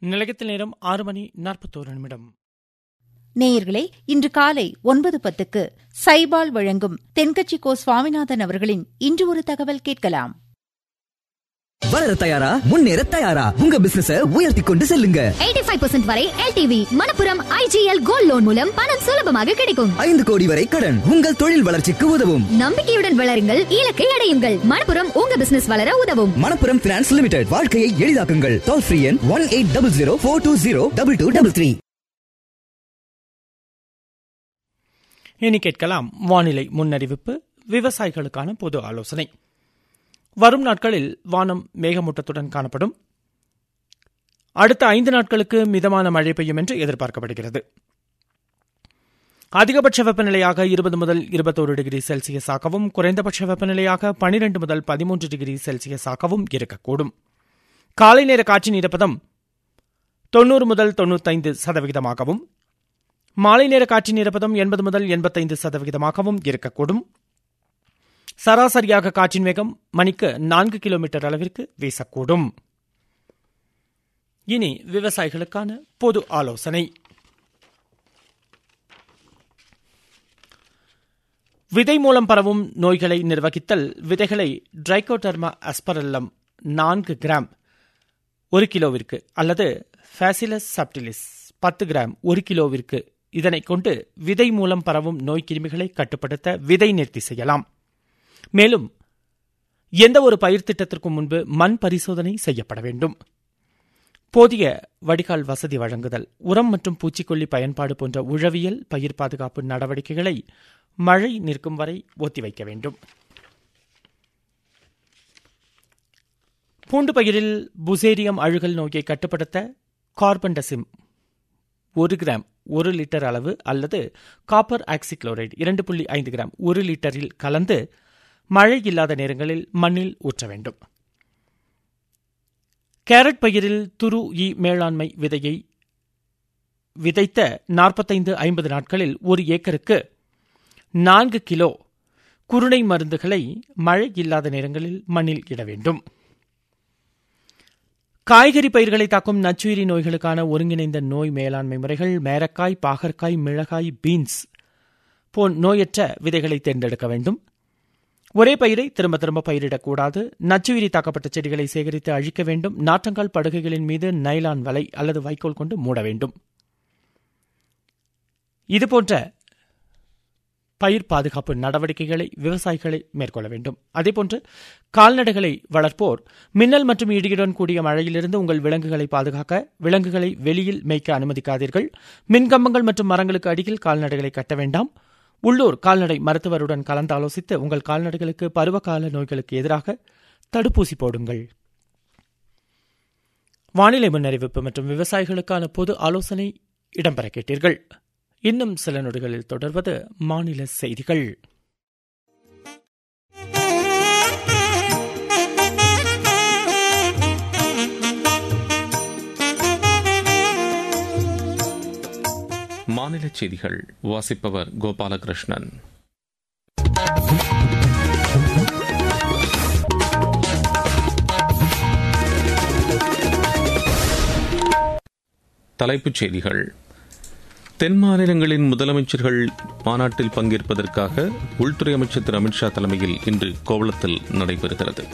நிலையத்தில் நேரம் ஆறு மணி நாற்பத்தோரு நிமிடம் நேயர்களே இன்று காலை ஒன்பது பத்துக்கு சைபால் வழங்கும் தென்கட்சி கோ சுவாமிநாதன் அவர்களின் இன்று ஒரு தகவல் கேட்கலாம் வளர தயாரா முன்னேற தயாரா உங்க பிசினஸ உயர்த்தி கொண்டு செல்லுங்க 85% வரை LTV Manappuram IGL gold loan மூலம் பணம் சுலபமாக கிடைக்கும் ஐந்து கோடி வரை கடன் உங்கள் தொழில் வளர்ச்சிக்கு உதவும் நம்பிக்கையுடன் வளருங்கள் இலக்கை அடையுங்கள் மணப்புரம் உங்க பிசினஸ் வளர உதவும் மணப்புரம் பினான்ஸ் லிமிடெட் வாழ்க்கையை எளிதாக்குங்கள் டோல் ஃப்ரீ எண் one eight double zero four two zero double two double three இனி கேட்கலாம் வானிலை முன்னறிவிப்பு விவசாயிகளுக்கான பொது ஆலோசனை வரும் நாட்களில் வானம் மேகமூட்டத்துடன் காணப்படும் அடுத்த ஐந்து நாட்களுக்கு மிதமான மழை பெய்யும் என்று எதிர்பார்க்கப்படுகிறது அதிகபட்ச வெப்பநிலையாக இருபது முதல் இருபத்தோரு டிகிரி செல்சியஸாகவும் குறைந்தபட்ச வெப்பநிலையாக பனிரெண்டு முதல் பதிமூன்று டிகிரி செல்சியஸாகவும் இருக்கக்கூடும் காலை நேர காற்றின் ஈரப்பதம் தொண்ணூறு முதல் தொண்ணூத்தைந்து சதவிகிதமாகவும் மாலை நேர காற்றின் ஈரப்பதம் எண்பது முதல் எண்பத்தைந்து சதவிகிதமாகவும் இருக்கக்கூடும் சராசரியாக காற்றின் வேகம் மணிக்கு நான்கு கிலோமீட்டர் அளவிற்கு வீசக்கூடும் இனி விவசாயிகளுக்கான பொது ஆலோசனை விதை மூலம் பரவும் நோய்களை நிர்வகித்தல் விதைகளை ட்ரைகோடர்மா அஸ்பரல்லம் நான்கு கிராம் ஒரு கிலோவிற்கு அல்லது ஃபேசிலஸ் சப்டிலிஸ் பத்து கிராம் ஒரு கிலோவிற்கு இதனை கொண்டு விதை மூலம் பரவும் நோய் கிருமிகளை கட்டுப்படுத்த விதை நிறுத்தி செய்யலாம் மேலும் எந்த ஒரு பயிர் திட்டத்திற்கும் முன்பு மண் பரிசோதனை செய்யப்பட வேண்டும் போதிய வடிகால் வசதி வழங்குதல் உரம் மற்றும் பூச்சிக்கொல்லி பயன்பாடு போன்ற உழவியல் பயிர் பாதுகாப்பு நடவடிக்கைகளை மழை நிற்கும் வரை ஒத்திவைக்க வேண்டும் பூண்டு பயிரில் புசேரியம் அழுகல் நோயை கட்டுப்படுத்த கார்பன்டசிம் ஒரு கிராம் ஒரு லிட்டர் அளவு அல்லது காப்பர் ஆக்சிக்ளோரைடு இரண்டு புள்ளி ஐந்து கிராம் ஒரு லிட்டரில் கலந்து மழை இல்லாத நேரங்களில் மண்ணில் ஊற்ற வேண்டும் கேரட் பயிரில் துரு ஈ மேலாண்மை விதையை விதைத்த நாற்பத்தைந்து ஐம்பது நாட்களில் ஒரு ஏக்கருக்கு நான்கு கிலோ குருணை மருந்துகளை மழை இல்லாத நேரங்களில் மண்ணில் இட வேண்டும் காய்கறி பயிர்களை தாக்கும் நச்சுயிரி நோய்களுக்கான ஒருங்கிணைந்த நோய் மேலாண்மை முறைகள் மேரக்காய் பாகற்காய் மிளகாய் பீன்ஸ் போன் நோயற்ற விதைகளை தேர்ந்தெடுக்க வேண்டும் ஒரே பயிரை திரும்ப திரும்ப பயிரிடக்கூடாது நச்சுயிரி தாக்கப்பட்ட செடிகளை சேகரித்து அழிக்க வேண்டும் நாற்றங்கால் படுகைகளின் மீது நைலான் வலை அல்லது வைக்கோல் கொண்டு மூட வேண்டும் இதுபோன்ற பயிர் பாதுகாப்பு நடவடிக்கைகளை விவசாயிகளை மேற்கொள்ள வேண்டும் அதேபோன்று கால்நடைகளை வளர்ப்போர் மின்னல் மற்றும் இடியுடன் கூடிய மழையிலிருந்து உங்கள் விலங்குகளை பாதுகாக்க விலங்குகளை வெளியில் மேய்க்க அனுமதிக்காதீர்கள் மின்கம்பங்கள் மற்றும் மரங்களுக்கு அடியில் கால்நடைகளை கட்ட வேண்டாம் உள்ளூர் கால்நடை மருத்துவருடன் கலந்தாலோசித்து உங்கள் கால்நடைகளுக்கு பருவகால நோய்களுக்கு எதிராக தடுப்பூசி போடுங்கள் வானிலை முன்னறிவிப்பு மற்றும் விவசாயிகளுக்கான பொது ஆலோசனை இடம்பெற கேட்டீர்கள் இன்னும் சில நொடிகளில் தொடர்வது மாநில செய்திகள் மாநில செய்திகள் வாசிப்பவர் கோபாலகிருஷ்ணன் தலைப்புச் செய்திகள் தென் மாநிலங்களின் முதலமைச்சர்கள் மாநாட்டில் பங்கேற்பதற்காக உள்துறை அமைச்சர் திரு அமித்ஷா தலைமையில் இன்று கோவளத்தில் நடைபெறுகிறது